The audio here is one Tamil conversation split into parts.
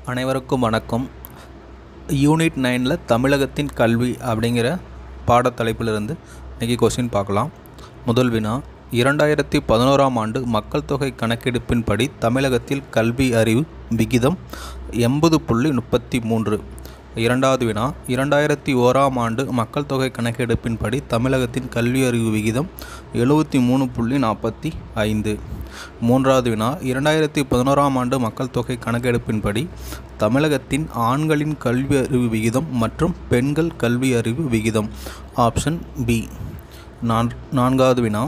அனைவருக்கும் வணக்கம் யூனிட் நைனில் தமிழகத்தின் கல்வி அப்படிங்கிற பாடத்தலைப்பிலிருந்து இன்றைக்கி கொஸ்டின் பார்க்கலாம் முதல் வினா இரண்டாயிரத்தி பதினோராம் ஆண்டு மக்கள் தொகை கணக்கெடுப்பின்படி தமிழகத்தில் கல்வி அறிவு விகிதம் எண்பது புள்ளி முப்பத்தி மூன்று இரண்டாவது வினா இரண்டாயிரத்தி ஓராம் ஆண்டு மக்கள் தொகை கணக்கெடுப்பின்படி தமிழகத்தின் கல்வி அறிவு விகிதம் எழுபத்தி மூணு புள்ளி நாற்பத்தி ஐந்து மூன்றாவது வினா இரண்டாயிரத்தி பதினோராம் ஆண்டு மக்கள் தொகை கணக்கெடுப்பின்படி தமிழகத்தின் ஆண்களின் கல்வி அறிவு விகிதம் மற்றும் பெண்கள் கல்வி அறிவு விகிதம் ஆப்ஷன் பி நான் நான்காவது வினா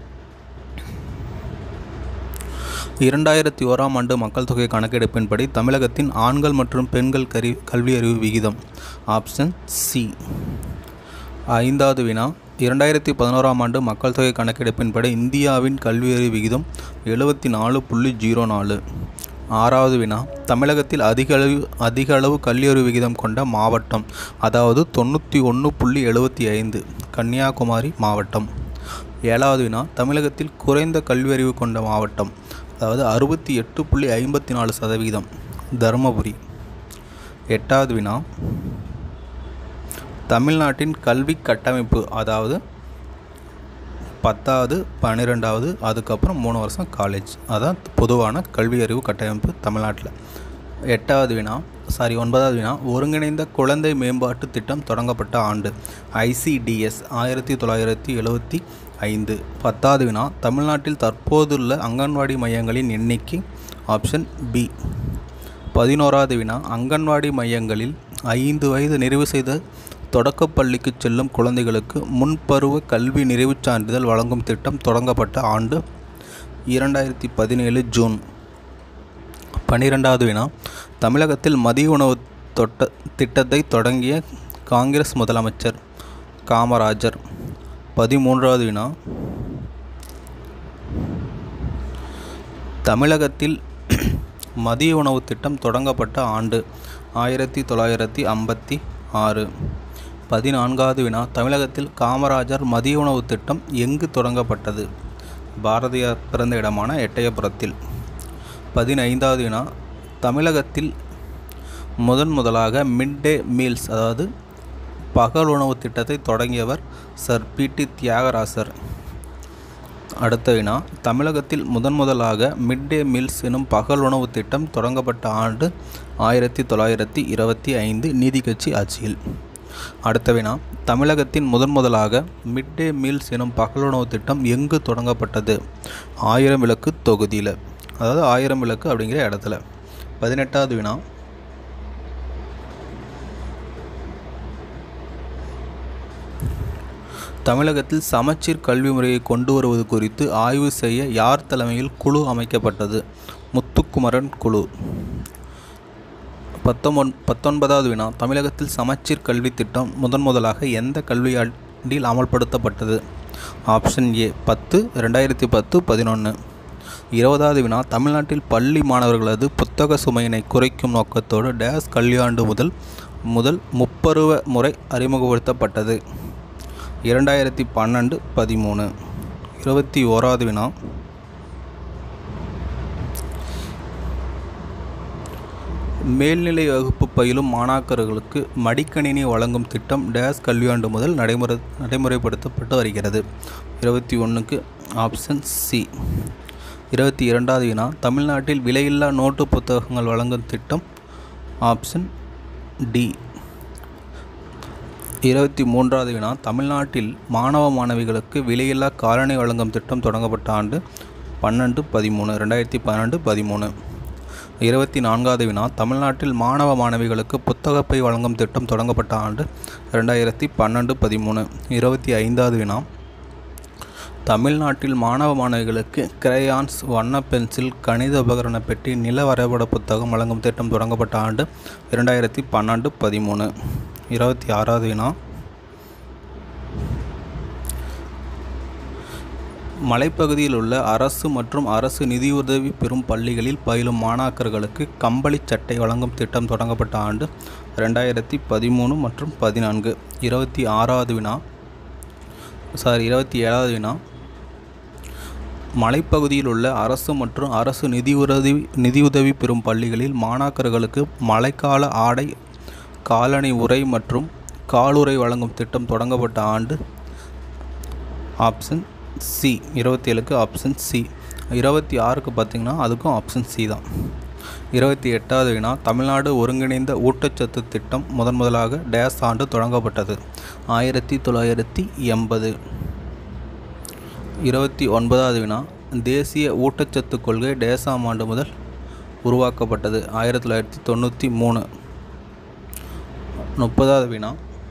இரண்டாயிரத்தி ஓராம் ஆண்டு மக்கள் தொகை கணக்கெடுப்பின்படி தமிழகத்தின் ஆண்கள் மற்றும் பெண்கள் கரி கல்வி அறிவு விகிதம் ஆப்ஷன் சி ஐந்தாவது வினா இரண்டாயிரத்தி பதினோராம் ஆண்டு மக்கள் தொகை கணக்கெடுப்பின்படி இந்தியாவின் கல்வி அறிவு விகிதம் எழுபத்தி நாலு புள்ளி ஜீரோ நாலு ஆறாவது வினா தமிழகத்தில் அதிக அளவு அதிக அளவு கல்வியறிவு விகிதம் கொண்ட மாவட்டம் அதாவது தொண்ணூற்றி ஒன்று புள்ளி எழுபத்தி ஐந்து கன்னியாகுமரி மாவட்டம் ஏழாவது வினா தமிழகத்தில் குறைந்த கல்வியறிவு கொண்ட மாவட்டம் அதாவது அறுபத்தி எட்டு புள்ளி ஐம்பத்தி நாலு சதவீதம் தருமபுரி எட்டாவது வினா தமிழ்நாட்டின் கல்வி கட்டமைப்பு அதாவது பத்தாவது பன்னிரெண்டாவது அதுக்கப்புறம் மூணு வருஷம் காலேஜ் அதான் பொதுவான கல்வி அறிவு கட்டமைப்பு தமிழ்நாட்டில் எட்டாவது வினா சாரி ஒன்பதாவது வினா ஒருங்கிணைந்த குழந்தை மேம்பாட்டு திட்டம் தொடங்கப்பட்ட ஆண்டு ஐசிடிஎஸ் ஆயிரத்தி தொள்ளாயிரத்தி எழுபத்தி ஐந்து பத்தாவது வினா தமிழ்நாட்டில் தற்போதுள்ள அங்கன்வாடி மையங்களின் எண்ணிக்கை ஆப்ஷன் பி பதினோராவது வினா அங்கன்வாடி மையங்களில் ஐந்து வயது நிறைவு செய்த தொடக்கப்பள்ளிக்கு செல்லும் குழந்தைகளுக்கு முன்பருவ கல்வி நிறைவுச் சான்றிதழ் வழங்கும் திட்டம் தொடங்கப்பட்ட ஆண்டு இரண்டாயிரத்தி பதினேழு ஜூன் பன்னிரெண்டாவது வினா தமிழகத்தில் மதிய உணவு தொட்ட திட்டத்தை தொடங்கிய காங்கிரஸ் முதலமைச்சர் காமராஜர் பதிமூன்றாவது வினா தமிழகத்தில் மதிய உணவு திட்டம் தொடங்கப்பட்ட ஆண்டு ஆயிரத்தி தொள்ளாயிரத்தி ஐம்பத்தி ஆறு பதினான்காவது வினா தமிழகத்தில் காமராஜர் மதிய உணவு திட்டம் எங்கு தொடங்கப்பட்டது பாரதியார் பிறந்த இடமான எட்டயபுரத்தில் பதினைந்தாவது வினா தமிழகத்தில் முதன் முதலாக மிட் டே மீல்ஸ் அதாவது பகல் உணவு திட்டத்தை தொடங்கியவர் சர் பி டி தியாகராசர் அடுத்த வினா தமிழகத்தில் முதன் முதலாக மிட் டே மீல்ஸ் எனும் பகல் உணவு திட்டம் தொடங்கப்பட்ட ஆண்டு ஆயிரத்தி தொள்ளாயிரத்தி இருபத்தி ஐந்து நீதி கட்சி ஆட்சியில் அடுத்த வினா தமிழகத்தின் முதன் முதலாக மிட் டே மீல்ஸ் எனும் பகல் உணவு திட்டம் எங்கு தொடங்கப்பட்டது ஆயிரம் விளக்கு தொகுதியில் அதாவது ஆயிரம் விளக்கு அப்படிங்கிற இடத்துல பதினெட்டாவது வினா தமிழகத்தில் சமச்சீர் கல்வி முறையை கொண்டு வருவது குறித்து ஆய்வு செய்ய யார் தலைமையில் குழு அமைக்கப்பட்டது முத்துக்குமரன் குழு பத்தொன்பொன் பத்தொன்பதாவது வினா தமிழகத்தில் சமச்சீர் கல்வி திட்டம் முதன் முதலாக எந்த கல்வியாண்டில் அமல்படுத்தப்பட்டது ஆப்ஷன் ஏ பத்து ரெண்டாயிரத்தி பத்து பதினொன்று இருபதாவது வினா தமிழ்நாட்டில் பள்ளி மாணவர்களது புத்தக சுமையினை குறைக்கும் நோக்கத்தோடு டேஸ் கல்வியாண்டு முதல் முதல் முப்பருவ முறை அறிமுகப்படுத்தப்பட்டது இரண்டாயிரத்தி பன்னெண்டு பதிமூணு இருபத்தி ஓராவது வினா மேல்நிலை வகுப்பு பயிலும் மாணாக்கர்களுக்கு மடிக்கணினி வழங்கும் திட்டம் டேஸ் கல்வியாண்டு முதல் நடைமுறை நடைமுறைப்படுத்தப்பட்டு வருகிறது இருபத்தி ஒன்றுக்கு ஆப்ஷன் சி இருபத்தி இரண்டாவது வினா தமிழ்நாட்டில் விலையில்லா நோட்டு புத்தகங்கள் வழங்கும் திட்டம் ஆப்ஷன் டி இருபத்தி மூன்றாவது வினா தமிழ்நாட்டில் மாணவ மாணவிகளுக்கு விலையில்லா காலணி வழங்கும் திட்டம் தொடங்கப்பட்ட ஆண்டு பன்னெண்டு பதிமூணு ரெண்டாயிரத்தி பன்னெண்டு பதிமூணு இருபத்தி நான்காவது வினா தமிழ்நாட்டில் மாணவ மாணவிகளுக்கு புத்தகப்பை வழங்கும் திட்டம் தொடங்கப்பட்ட ஆண்டு ரெண்டாயிரத்தி பன்னெண்டு பதிமூணு இருபத்தி ஐந்தாவது வினா தமிழ்நாட்டில் மாணவ மாணவிகளுக்கு கிரையான்ஸ் வண்ண பென்சில் கணித உபகரண பெட்டி நில வரைபட புத்தகம் வழங்கும் திட்டம் தொடங்கப்பட்ட ஆண்டு இரண்டாயிரத்தி பன்னெண்டு பதிமூணு இருபத்தி ஆறாவது வினா மலைப்பகுதியில் உள்ள அரசு மற்றும் அரசு நிதியுதவி பெறும் பள்ளிகளில் பயிலும் மாணாக்கர்களுக்கு கம்பளி சட்டை வழங்கும் திட்டம் தொடங்கப்பட்ட ஆண்டு ரெண்டாயிரத்தி பதிமூணு மற்றும் பதினான்கு இருபத்தி ஆறாவது வினா சாரி இருபத்தி ஏழாவது வினா மலைப்பகுதியில் உள்ள அரசு மற்றும் அரசு நிதியுதவி நிதியுதவி பெறும் பள்ளிகளில் மாணாக்கர்களுக்கு மழைக்கால ஆடை காலணி உரை மற்றும் காலுறை வழங்கும் திட்டம் தொடங்கப்பட்ட ஆண்டு ஆப்ஷன் சி இருபத்தி ஏழுக்கு ஆப்ஷன் சி இருபத்தி ஆறுக்கு பார்த்திங்கன்னா அதுக்கும் ஆப்ஷன் சி தான் இருபத்தி எட்டாவது வினா தமிழ்நாடு ஒருங்கிணைந்த ஊட்டச்சத்து திட்டம் முதன் முதலாக டேஸ் ஆண்டு தொடங்கப்பட்டது ஆயிரத்தி தொள்ளாயிரத்தி எண்பது இருபத்தி ஒன்பதாவது வினா தேசிய ஊட்டச்சத்து கொள்கை டேசாம் ஆண்டு முதல் உருவாக்கப்பட்டது ஆயிரத்தி தொள்ளாயிரத்தி தொண்ணூற்றி மூணு முப்பதாவது வினா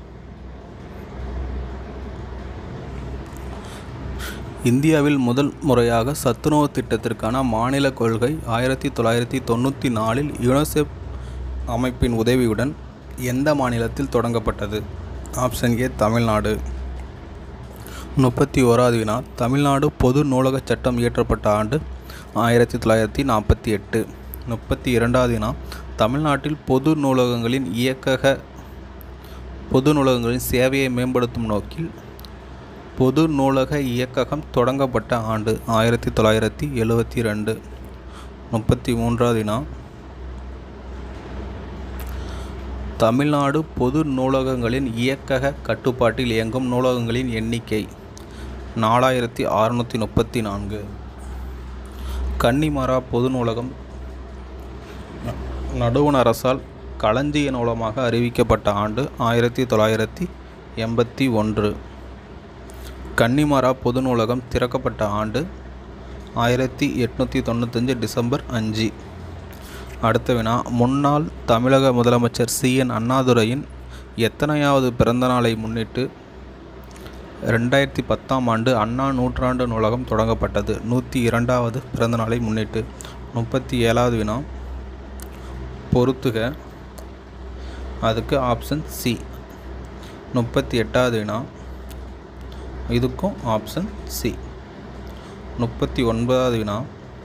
இந்தியாவில் முதல் முறையாக சத்துணவு திட்டத்திற்கான மாநில கொள்கை ஆயிரத்தி தொள்ளாயிரத்தி தொண்ணூற்றி நாலில் யுனிசெஃப் அமைப்பின் உதவியுடன் எந்த மாநிலத்தில் தொடங்கப்பட்டது ஆப்ஷன் ஏ தமிழ்நாடு முப்பத்தி ஓராவது வினா தமிழ்நாடு பொது நூலகச் சட்டம் இயற்றப்பட்ட ஆண்டு ஆயிரத்தி தொள்ளாயிரத்தி நாற்பத்தி எட்டு முப்பத்தி இரண்டாவது வினா தமிழ்நாட்டில் பொது நூலகங்களின் இயக்கக பொது நூலகங்களின் சேவையை மேம்படுத்தும் நோக்கில் பொது நூலக இயக்ககம் தொடங்கப்பட்ட ஆண்டு ஆயிரத்தி தொள்ளாயிரத்தி எழுவத்தி ரெண்டு முப்பத்தி மூன்றாவது வினா தமிழ்நாடு பொது நூலகங்களின் இயக்கக கட்டுப்பாட்டில் இயங்கும் நூலகங்களின் எண்ணிக்கை நாலாயிரத்தி அறுநூற்றி முப்பத்தி நான்கு கன்னிமரா பொது நூலகம் ந- நடுவண் அரசால் களஞ்சிய நூலமாக அறிவிக்கப்பட்ட ஆண்டு ஆயிரத்தி தொள்ளாயிரத்தி எண்பத்தி ஒன்று கன்னிமரா பொது நூலகம் திறக்கப்பட்ட ஆண்டு ஆயிரத்தி எட்நூற்றி தொண்ணூத்தஞ்சு டிசம்பர் அஞ்சு அடுத்த வினா முன்னாள் தமிழக முதலமைச்சர் சி என் அண்ணாதுரையின் எத்தனையாவது பிறந்த நாளை முன்னிட்டு ரெண்டாயிரத்தி பத்தாம் ஆண்டு அண்ணா நூற்றாண்டு நூலகம் தொடங்கப்பட்டது நூற்றி இரண்டாவது பிறந்த நாளை முன்னிட்டு முப்பத்தி ஏழாவது வினா பொறுத்துக அதுக்கு ஆப்ஷன் சி முப்பத்தி எட்டாவது வினா இதுக்கும் ஆப்ஷன் சி முப்பத்தி ஒன்பதாவது வினா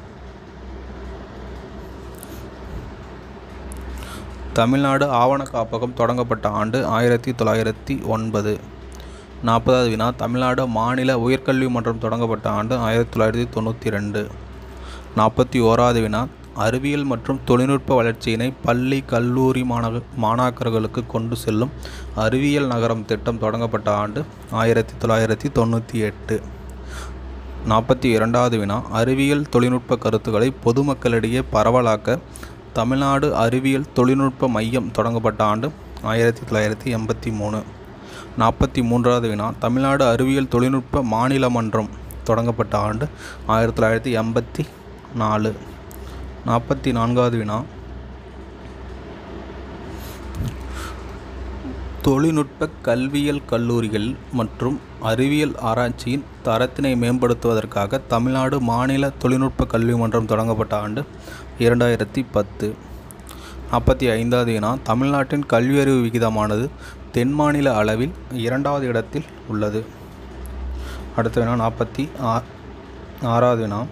தமிழ்நாடு ஆவண காப்பகம் தொடங்கப்பட்ட ஆண்டு ஆயிரத்தி தொள்ளாயிரத்தி ஒன்பது நாற்பதாவது வினா தமிழ்நாடு மாநில உயர்கல்வி மன்றம் தொடங்கப்பட்ட ஆண்டு ஆயிரத்தி தொள்ளாயிரத்தி தொண்ணூற்றி ரெண்டு நாற்பத்தி ஓராவது வினா அறிவியல் மற்றும் தொழில்நுட்ப வளர்ச்சியினை பள்ளி கல்லூரி மாணவ மாணாக்கர்களுக்கு கொண்டு செல்லும் அறிவியல் நகரம் திட்டம் தொடங்கப்பட்ட ஆண்டு ஆயிரத்தி தொள்ளாயிரத்தி தொண்ணூற்றி எட்டு நாற்பத்தி இரண்டாவது வினா அறிவியல் தொழில்நுட்ப கருத்துக்களை பொதுமக்களிடையே பரவலாக்க தமிழ்நாடு அறிவியல் தொழில்நுட்ப மையம் தொடங்கப்பட்ட ஆண்டு ஆயிரத்தி தொள்ளாயிரத்தி எண்பத்தி மூணு நாற்பத்தி மூன்றாவது வினா தமிழ்நாடு அறிவியல் தொழில்நுட்ப மாநில மன்றம் தொடங்கப்பட்ட ஆண்டு ஆயிரத்தி தொள்ளாயிரத்தி எண்பத்தி நாலு நாற்பத்தி நான்காவது வினா தொழில்நுட்ப கல்வியியல் கல்லூரிகள் மற்றும் அறிவியல் ஆராய்ச்சியின் தரத்தினை மேம்படுத்துவதற்காக தமிழ்நாடு மாநில தொழில்நுட்ப கல்வி மன்றம் தொடங்கப்பட்ட ஆண்டு இரண்டாயிரத்தி பத்து நாற்பத்தி ஐந்தாவது வினா தமிழ்நாட்டின் கல்வியறிவு விகிதமானது தென் மாநில அளவில் இரண்டாவது இடத்தில் உள்ளது அடுத்த வினா நாற்பத்தி ஆ ஆறாவது வினா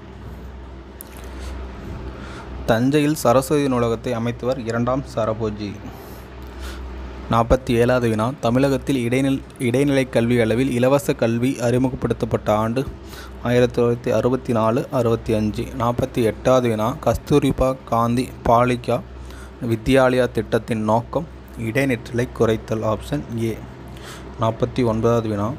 தஞ்சையில் சரஸ்வதி நூலகத்தை அமைத்தவர் இரண்டாம் சரபோஜி நாற்பத்தி ஏழாவது வினா தமிழகத்தில் இடைநில் இடைநிலை கல்வி அளவில் இலவச கல்வி அறிமுகப்படுத்தப்பட்ட ஆண்டு ஆயிரத்தி தொள்ளாயிரத்தி அறுபத்தி நாலு அறுபத்தி அஞ்சு நாற்பத்தி எட்டாவது வினா கஸ்தூரிபா காந்தி பாலிகா வித்யாலயா திட்டத்தின் நோக்கம் இடைநிற்றலை குறைத்தல் ஆப்ஷன் ஏ நாற்பத்தி ஒன்பதாவது வினா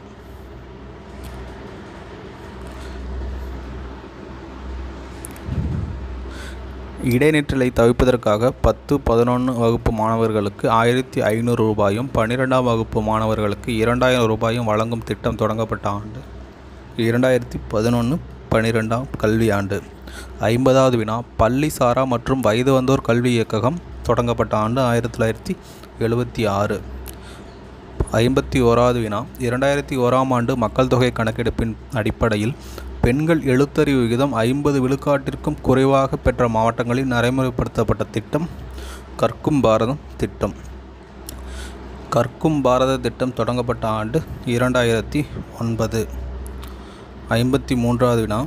இடைநிற்றலை தவிர்ப்பதற்காக பத்து பதினொன்று வகுப்பு மாணவர்களுக்கு ஆயிரத்தி ஐநூறு ரூபாயும் பன்னிரெண்டாம் வகுப்பு மாணவர்களுக்கு இரண்டாயிரம் ரூபாயும் வழங்கும் திட்டம் தொடங்கப்பட்ட ஆண்டு இரண்டாயிரத்தி பதினொன்று பன்னிரெண்டாம் கல்வியாண்டு ஐம்பதாவது வினா பள்ளி சாரா மற்றும் வயது வந்தோர் கல்வி இயக்ககம் தொடங்கப்பட்ட ஆண்டு ஆயிரத்தி தொள்ளாயிரத்தி எழுபத்தி ஆறு ஐம்பத்தி ஓராவது வினா இரண்டாயிரத்தி ஓராம் ஆண்டு மக்கள் தொகை கணக்கெடுப்பின் அடிப்படையில் பெண்கள் எழுத்தறிவு விகிதம் ஐம்பது விழுக்காட்டிற்கும் குறைவாக பெற்ற மாவட்டங்களில் நடைமுறைப்படுத்தப்பட்ட திட்டம் கற்கும் பாரதம் திட்டம் கற்கும் பாரத திட்டம் தொடங்கப்பட்ட ஆண்டு இரண்டாயிரத்தி ஒன்பது ஐம்பத்தி மூன்றாவது வினா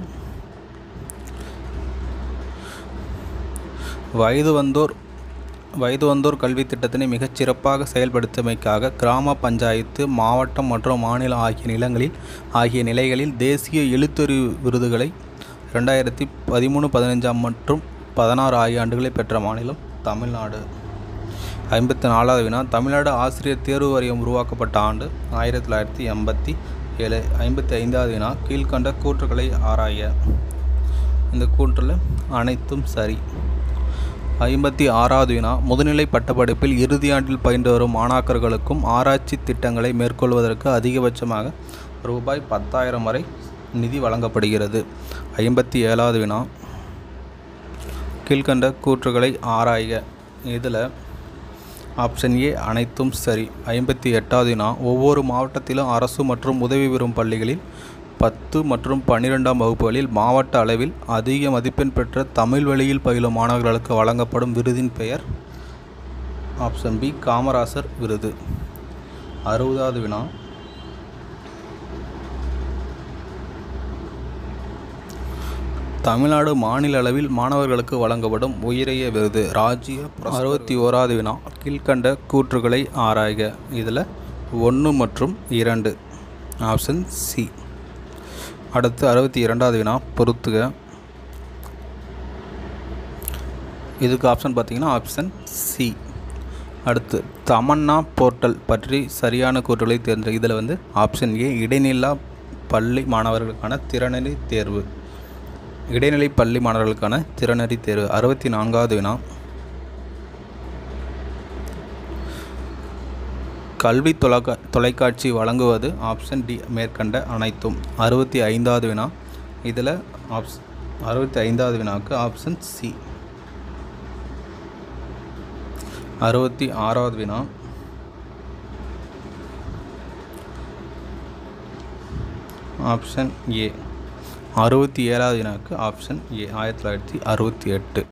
வயது வந்தோர் வயது வந்தோர் கல்வி திட்டத்தினை மிகச் சிறப்பாக செயல்படுத்தியமைக்காக கிராம பஞ்சாயத்து மாவட்டம் மற்றும் மாநிலம் ஆகிய நிலங்களில் ஆகிய நிலைகளில் தேசிய எழுத்தறிவு விருதுகளை ரெண்டாயிரத்தி பதிமூணு பதினஞ்சாம் மற்றும் பதினாறு ஆகிய ஆண்டுகளை பெற்ற மாநிலம் தமிழ்நாடு ஐம்பத்தி நாலாவது வினா தமிழ்நாடு ஆசிரியர் தேர்வு வாரியம் உருவாக்கப்பட்ட ஆண்டு ஆயிரத்தி தொள்ளாயிரத்தி எண்பத்தி ஏழு ஐம்பத்தி ஐந்தாவது வினா கீழ்கண்ட கூற்றுக்களை ஆராய இந்த கூற்றில் அனைத்தும் சரி ஐம்பத்தி ஆறாவது வினா முதுநிலை பட்டப்படிப்பில் இறுதியாண்டில் பயின்று வரும் மாணாக்கர்களுக்கும் ஆராய்ச்சி திட்டங்களை மேற்கொள்வதற்கு அதிகபட்சமாக ரூபாய் பத்தாயிரம் வரை நிதி வழங்கப்படுகிறது ஐம்பத்தி ஏழாவது வினா கீழ்கண்ட கூற்றுகளை ஆராய்க இதில் ஆப்ஷன் ஏ அனைத்தும் சரி ஐம்பத்தி எட்டாவது வினா ஒவ்வொரு மாவட்டத்திலும் அரசு மற்றும் உதவி பெறும் பள்ளிகளில் பத்து மற்றும் பன்னிரெண்டாம் வகுப்புகளில் மாவட்ட அளவில் அதிக மதிப்பெண் பெற்ற தமிழ் வழியில் பயிலும் மாணவர்களுக்கு வழங்கப்படும் விருதின் பெயர் ஆப்ஷன் பி காமராசர் விருது அறுபதாவது வினா தமிழ்நாடு மாநில அளவில் மாணவர்களுக்கு வழங்கப்படும் உயரிய விருது ராஜ்ய அறுபத்தி ஓராவது வினா கீழ்கண்ட கூற்றுகளை ஆராய்க இதில் ஒன்று மற்றும் இரண்டு ஆப்ஷன் சி அடுத்து அறுபத்தி இரண்டாவது வினா பொறுத்துக இதுக்கு ஆப்ஷன் பார்த்தீங்கன்னா ஆப்ஷன் சி அடுத்து தமன்னா போர்ட்டல் பற்றி சரியான கூற்றுகளை தேர்ந்து இதில் வந்து ஆப்ஷன் ஏ இடைநிலா பள்ளி மாணவர்களுக்கான திறனறி தேர்வு இடைநிலை பள்ளி மாணவர்களுக்கான திறனறி தேர்வு அறுபத்தி நான்காவது வினா கல்வி தொலைக்கா தொலைக்காட்சி வழங்குவது ஆப்ஷன் டி மேற்கண்ட அனைத்தும் அறுபத்தி ஐந்தாவது வினா இதில் ஆப்ஸ் அறுபத்தி ஐந்தாவது வினாவுக்கு ஆப்ஷன் சி அறுபத்தி ஆறாவது வினா ஆப்ஷன் ஏ அறுபத்தி ஏழாவது வினாவுக்கு ஆப்ஷன் ஏ ஆயிரத்தி தொள்ளாயிரத்தி அறுபத்தி எட்டு